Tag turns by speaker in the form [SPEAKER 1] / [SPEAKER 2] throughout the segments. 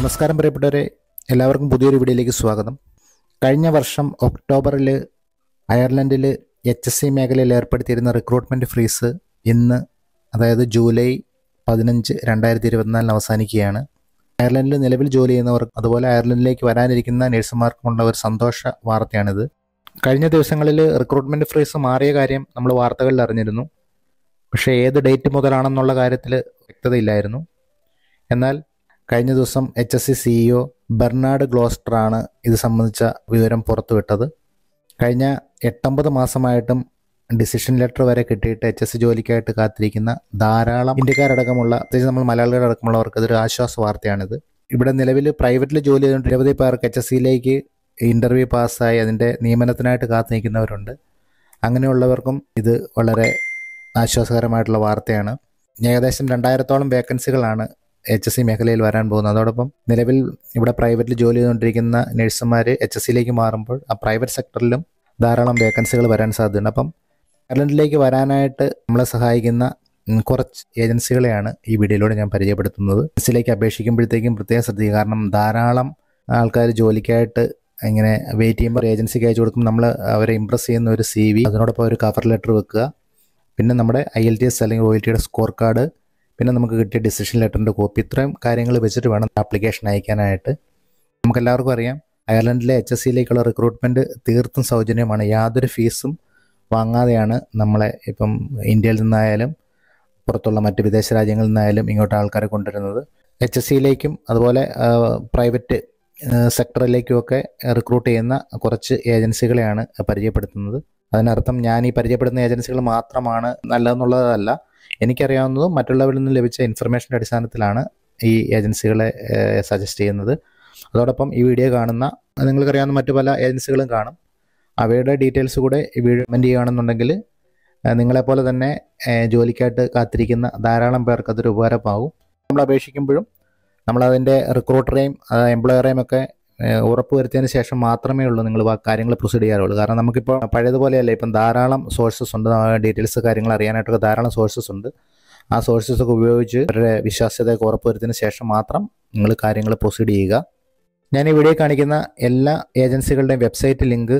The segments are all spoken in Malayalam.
[SPEAKER 1] നമസ്കാരം പ്രിയപ്പെട്ടവരെ എല്ലാവർക്കും പുതിയൊരു വീഡിയോയിലേക്ക് സ്വാഗതം കഴിഞ്ഞ വർഷം ഒക്ടോബറിൽ അയർലൻഡിൽ എച്ച് എസ് സി മേഖലയിൽ ഏർപ്പെടുത്തിയിരുന്ന റിക്രൂട്ട്മെൻറ്റ് ഫ്രീസ് ഇന്ന് അതായത് ജൂലൈ പതിനഞ്ച് രണ്ടായിരത്തി ഇരുപത്തിനാലിന് അവസാനിക്കുകയാണ് അയർലൻഡിൽ നിലവിൽ ജോലി ചെയ്യുന്നവർ അതുപോലെ അയർലൻഡിലേക്ക് വരാനിരിക്കുന്ന നഴ്സുമാർക്കുമുള്ള ഒരു സന്തോഷ വാർത്തയാണിത് കഴിഞ്ഞ ദിവസങ്ങളിൽ റിക്രൂട്ട്മെൻറ്റ് ഫ്രീസ് മാറിയ കാര്യം നമ്മൾ വാർത്തകളിൽ അറിഞ്ഞിരുന്നു പക്ഷേ ഏത് ഡേറ്റ് മുതലാണെന്നുള്ള കാര്യത്തിൽ വ്യക്തതയില്ലായിരുന്നു എന്നാൽ കഴിഞ്ഞ ദിവസം H S C CEO Bernard ഗ്ലോസ്റ്ററാണ് ഇത് സംബന്ധിച്ച വിവരം പുറത്തുവിട്ടത് കഴിഞ്ഞ എട്ടൊമ്പത് മാസമായിട്ടും ഡിസിഷൻ ലെറ്റർ വരെ കിട്ടിയിട്ട് എച്ച് എസ് സി ജോലിക്കായിട്ട് കാത്തിരിക്കുന്ന ധാരാളം ഇന്ത്യക്കാരടക്കമുള്ള പ്രത്യേകിച്ച് നമ്മൾ മലയാളികളടക്കമുള്ളവർക്ക് ഇതൊരു ആശ്വാസ വാർത്തയാണിത് ഇവിടെ നിലവിൽ പ്രൈവറ്റിൽ ജോലി ചെയ്തുകൊണ്ട് നിരവധി പേർക്ക് എച്ച് എസ് സിയിലേക്ക് ഇൻ്റർവ്യൂ പാസ്സായി അതിൻ്റെ നിയമനത്തിനായിട്ട് കാത്തു നിൽക്കുന്നവരുണ്ട് അങ്ങനെയുള്ളവർക്കും ഇത് വളരെ ആശ്വാസകരമായിട്ടുള്ള വാർത്തയാണ് ഏകദേശം രണ്ടായിരത്തോളം വേക്കൻസികളാണ് എച്ച് എസ് സി മേഖലയിൽ വരാൻ പോകുന്നത് അതോടൊപ്പം നിലവിൽ ഇവിടെ പ്രൈവറ്റിൽ ജോലി ചെയ്തുകൊണ്ടിരിക്കുന്ന നഴ്സുമാർ എച്ച് എസ് സിയിലേക്ക് മാറുമ്പോൾ ആ പ്രൈവറ്റ് സെക്ടറിലും ധാരാളം വേക്കൻസികൾ വരാൻ സാധ്യതയുണ്ട് അപ്പം അയർലൻഡിലേക്ക് വരാനായിട്ട് നമ്മളെ സഹായിക്കുന്ന ഉം, കുറച്ച് ഏജൻസികളെയാണ് ഈ വീഡിയോയിലൂടെ ഞാൻ പരിചയപ്പെടുത്തുന്നത് എസിലേക്ക് അപേക്ഷിക്കുമ്പോഴത്തേക്കും പ്രത്യേകം ശ്രദ്ധിക്കുക കാരണം ധാരാളം ആൾക്കാർ ജോലിക്കായിട്ട് ഇങ്ങനെ വെയിറ്റ് ചെയ്യുമ്പോൾ ഏജൻസിക്ക് അയച്ചു കൊടുക്കും നമ്മൾ അവരെ ഇമ്പ്രസ് ചെയ്യുന്ന ഒരു സി വി അതിനോടൊപ്പം ഒരു കവർ ലെറ്റർ വെക്കുക പിന്നെ നമ്മുടെ ഐ എൽ ടി എസ് അല്ലെങ്കിൽ ഒ എൽ ടിയുടെ സ്കോർ കാർഡ് പിന്നെ നമുക്ക് കിട്ടിയ ഡിസിഷൻ ലെറ്ററിൻ്റെ കോപ്പി ഇത്രയും കാര്യങ്ങൾ വെച്ചിട്ട് വേണം ആപ്ലിക്കേഷൻ അയക്കാനായിട്ട് നമുക്കെല്ലാവർക്കും അറിയാം അയർലൻഡിലെ എച്ച് എസ് സിയിലേക്കുള്ള റിക്രൂട്ട്മെൻറ്റ് തീർത്തും സൗജന്യമാണ് യാതൊരു ഫീസും വാങ്ങാതെയാണ് നമ്മളെ ഇപ്പം ഇന്ത്യയിൽ നിന്നായാലും പുറത്തുള്ള മറ്റ് വിദേശ രാജ്യങ്ങളിൽ നിന്നായാലും ഇങ്ങോട്ട് ആൾക്കാരെ കൊണ്ടുവരുന്നത് എച്ച് എസ് സിയിലേക്കും അതുപോലെ പ്രൈവറ്റ് സെക്ടറിലേക്കുമൊക്കെ റിക്രൂട്ട് ചെയ്യുന്ന കുറച്ച് ഏജൻസികളെയാണ് പരിചയപ്പെടുത്തുന്നത് അതിനർത്ഥം ഞാൻ ഈ പരിചയപ്പെടുന്ന ഏജൻസികൾ മാത്രമാണ് നല്ലതെന്നുള്ളതല്ല എനിക്കറിയാവുന്നതും മറ്റുള്ളവരിൽ നിന്ന് ലഭിച്ച ഇൻഫർമേഷൻ്റെ അടിസ്ഥാനത്തിലാണ് ഈ ഏജൻസികളെ സജസ്റ്റ് ചെയ്യുന്നത് അതോടൊപ്പം ഈ വീഡിയോ കാണുന്ന നിങ്ങൾക്കറിയാവുന്ന മറ്റു പല ഏജൻസികളും കാണും അവയുടെ ഡീറ്റെയിൽസ് കൂടെ ഈ വീഡിയോ കമൻറ്റ് ചെയ്യുകയാണെന്നുണ്ടെങ്കിൽ ഏഹ് നിങ്ങളെപ്പോലെ തന്നെ ഏഹ് ജോലിക്കായിട്ട് കാത്തിരിക്കുന്ന ധാരാളം പേർക്ക് അതൊരു ഉപകാരമാകും നമ്മൾ അപേക്ഷിക്കുമ്പോഴും നമ്മളതിൻ്റെ റിക്രൂട്ടറെയും എംപ്ലോയറെയും ഒക്കെ ഏഹ് ഉറപ്പുവരുത്തിയതിന് ശേഷം മാത്രമേ ഉള്ളൂ നിങ്ങൾ കാര്യങ്ങൾ പ്രൊസീഡ് ചെയ്യാറുള്ളൂ കാരണം നമുക്കിപ്പോൾ പഴയതുപോലെയല്ല ഇപ്പം ധാരാളം സോഴ്സസ് ഉണ്ട് ഡീറ്റെയിൽസ് കാര്യങ്ങൾ അറിയാനായിട്ടൊക്കെ ധാരാളം സോഴ്സസ് ഉണ്ട് ആ സോഴ്സസ് ഒക്കെ ഉപയോഗിച്ച് അവരുടെ വിശ്വാസ്യതയൊക്കെ ഉറപ്പുവരുത്തിയതിന് ശേഷം മാത്രം നിങ്ങൾ കാര്യങ്ങൾ പ്രൊസീഡ് ചെയ്യുക ഞാൻ ഈ വീഡിയോ കാണിക്കുന്ന എല്ലാ ഏജൻസികളുടെയും വെബ്സൈറ്റ് ലിങ്ക്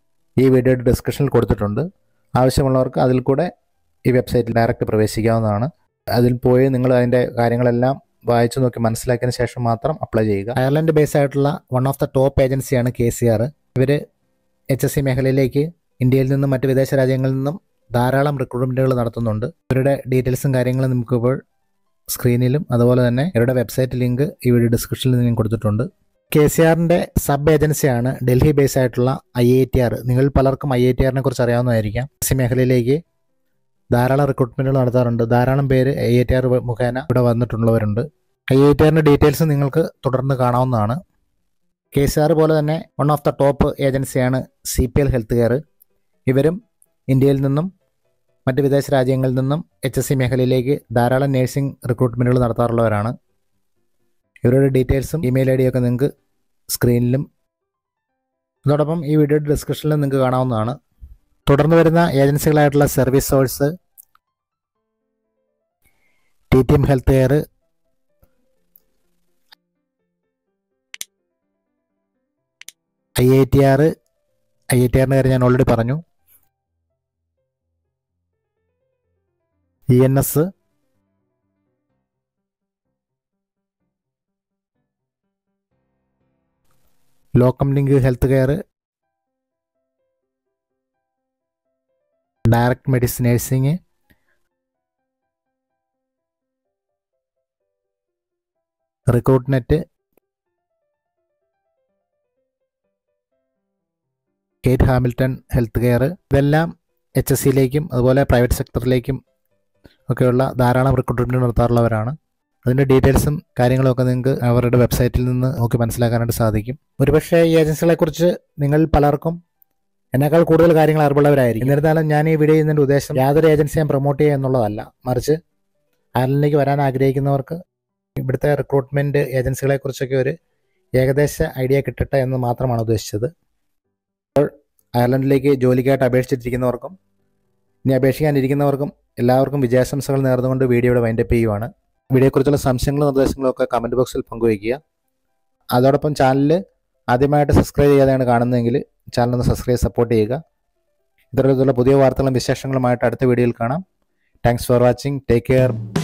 [SPEAKER 1] ഈ വീഡിയോയുടെ ഡിസ്ക്രിപ്ഷനിൽ കൊടുത്തിട്ടുണ്ട് ആവശ്യമുള്ളവർക്ക് അതിൽ കൂടെ ഈ വെബ്സൈറ്റിൽ ഡയറക്റ്റ് പ്രവേശിക്കാവുന്നതാണ് അതിൽ പോയി നിങ്ങൾ അതിൻ്റെ കാര്യങ്ങളെല്ലാം വായിച്ചു നോക്കി മനസ്സിലാക്കിയതിന് ശേഷം മാത്രം അപ്ലൈ ചെയ്യുക അയർലൻഡ് ബേസ് ആയിട്ടുള്ള വൺ ഓഫ് ദ ടോപ്പ് ഏജൻസിയാണ് കെ സി ആർ ഇവർ എച്ച് എസ് സി മേഖലയിലേക്ക് ഇന്ത്യയിൽ നിന്നും മറ്റ് വിദേശ രാജ്യങ്ങളിൽ നിന്നും ധാരാളം റിക്രൂട്ട്മെൻറ്റുകൾ നടത്തുന്നുണ്ട് ഇവരുടെ ഡീറ്റെയിൽസും കാര്യങ്ങളും നമുക്കിപ്പോൾ സ്ക്രീനിലും അതുപോലെ തന്നെ ഇവരുടെ വെബ്സൈറ്റ് ലിങ്ക് ഈ വീഡിയോ ഡിസ്ക്രിപ്ഷനിൽ ഞാൻ കൊടുത്തിട്ടുണ്ട് കെ സി ആറിൻ്റെ സബ് ഏജൻസിയാണ് ഡൽഹി ബേസ് ആയിട്ടുള്ള ഐ ഐ ടി ആർ നിങ്ങൾ പലർക്കും ഐ ഐ ടി ആറിനെ കുറിച്ച് അറിയാവുന്നതായിരിക്കാം എസ് സി മേഖലയിലേക്ക് ധാരാളം റിക്രൂട്ട്മെൻറ്റുകൾ നടത്താറുണ്ട് ധാരാളം പേര് ഐ ഐ ടി ആർ മുഖേന ഇവിടെ വന്നിട്ടുള്ളവരുണ്ട് ഐ ഐ ടി ആറിൻ്റെ ഡീറ്റെയിൽസ് നിങ്ങൾക്ക് തുടർന്ന് കാണാവുന്നതാണ് കെ സി ആർ പോലെ തന്നെ വൺ ഓഫ് ദ ടോപ്പ് ഏജൻസിയാണ് C P L health care ഇവരും ഇന്ത്യയിൽ നിന്നും മറ്റ് വിദേശ രാജ്യങ്ങളിൽ നിന്നും എച്ച് എസ് സി മേഖലയിലേക്ക് ധാരാളം നേഴ്സിംഗ് റിക്രൂട്ട്മെൻറ്റുകൾ നടത്താറുള്ളവരാണ് ഇവരുടെ ഡീറ്റെയിൽസും ഇമെയിൽ ഐ ഡിയൊക്കെ നിങ്ങൾക്ക് സ്ക്രീനിലും അതോടൊപ്പം ഈ വീഡിയോയുടെ ഡിസ്ക്രിപ്ഷനിലും നിങ്ങൾക്ക് കാണാവുന്നതാണ് തുടർന്ന് വരുന്ന ഏജൻസികളായിട്ടുള്ള service source T T M health care I I T R I I T ആറിൻ്റെ കാര്യം ഞാൻ ഓൾറെഡി പറഞ്ഞു E N S locum link health care direct medicine nursing recruit net Kate Hamilton health care ഇതെല്ലാം എച്ച് എസ് സിയിലേക്കും അതുപോലെ പ്രൈവറ്റ് സെക്ടറിലേക്കും ഒക്കെയുള്ള ധാരാളം റിക്രൂട്ട്മെൻറ്റ് നടത്താറുള്ളവരാണ് അതിൻ്റെ ഡീറ്റെയിൽസും കാര്യങ്ങളും ഒക്കെ നിങ്ങൾക്ക് അവരുടെ വെബ്സൈറ്റിൽ നിന്ന് നോക്കി മനസ്സിലാക്കാനായിട്ട് സാധിക്കും ഒരുപക്ഷേ ഈ ഏജൻസികളെക്കുറിച്ച് നിങ്ങൾ പലർക്കും എന്നേക്കാൾ കൂടുതൽ കാര്യങ്ങൾ അറിവുള്ളവരായിരിക്കും എന്നിരുന്നാലും ഞാൻ ഈ വീഡിയോ ചെയ്യുന്നതിൻ്റെ ഉദ്ദേശം യാതൊരു ഏജൻസിയും പ്രൊമോട്ട് ചെയ്യുക എന്നുള്ളതല്ല മറിച്ച് അയർലൻഡിലേക്ക് വരാൻ ആഗ്രഹിക്കുന്നവർക്ക് ഇവിടുത്തെ റിക്രൂട്ട്മെൻറ്റ് ഏജൻസികളെക്കുറിച്ചൊക്കെ ഒരു ഏകദേശ ഐഡിയ കിട്ടട്ടെ എന്ന് മാത്രമാണ് ഉദ്ദേശിച്ചത് അപ്പോൾ അയർലൻഡിലേക്ക് ജോലിക്കായിട്ട് അപേക്ഷിച്ചിരിക്കുന്നവർക്കും ഇനി അപേക്ഷിക്കാനിരിക്കുന്നവർക്കും എല്ലാവർക്കും വിജയാശംസകൾ നേർന്നുകൊണ്ട് വീഡിയോ ഇവിടെ വൈൻഡപ്പ് ചെയ്യുവാണ് വീഡിയോയെക്കുറിച്ചുള്ള സംശയങ്ങളും നിർദ്ദേശങ്ങളും ഒക്കെ കമൻറ്റ് ബോക്സിൽ പങ്കുവയ്ക്കുക അതോടൊപ്പം ചാനൽ ആദ്യമായിട്ട് സബ്സ്ക്രൈബ് ചെയ്യാതെയാണ് കാണുന്നതെങ്കിൽ ചാനൽ ഒന്ന് സബ്സ്ക്രൈബ് സപ്പോർട്ട് ചെയ്യുക ഇത്തരത്തിലുള്ള പുതിയ വാർത്തകളും വിശേഷങ്ങളുമായിട്ട് അടുത്ത വീഡിയോയിൽ കാണാം thanks for watching take care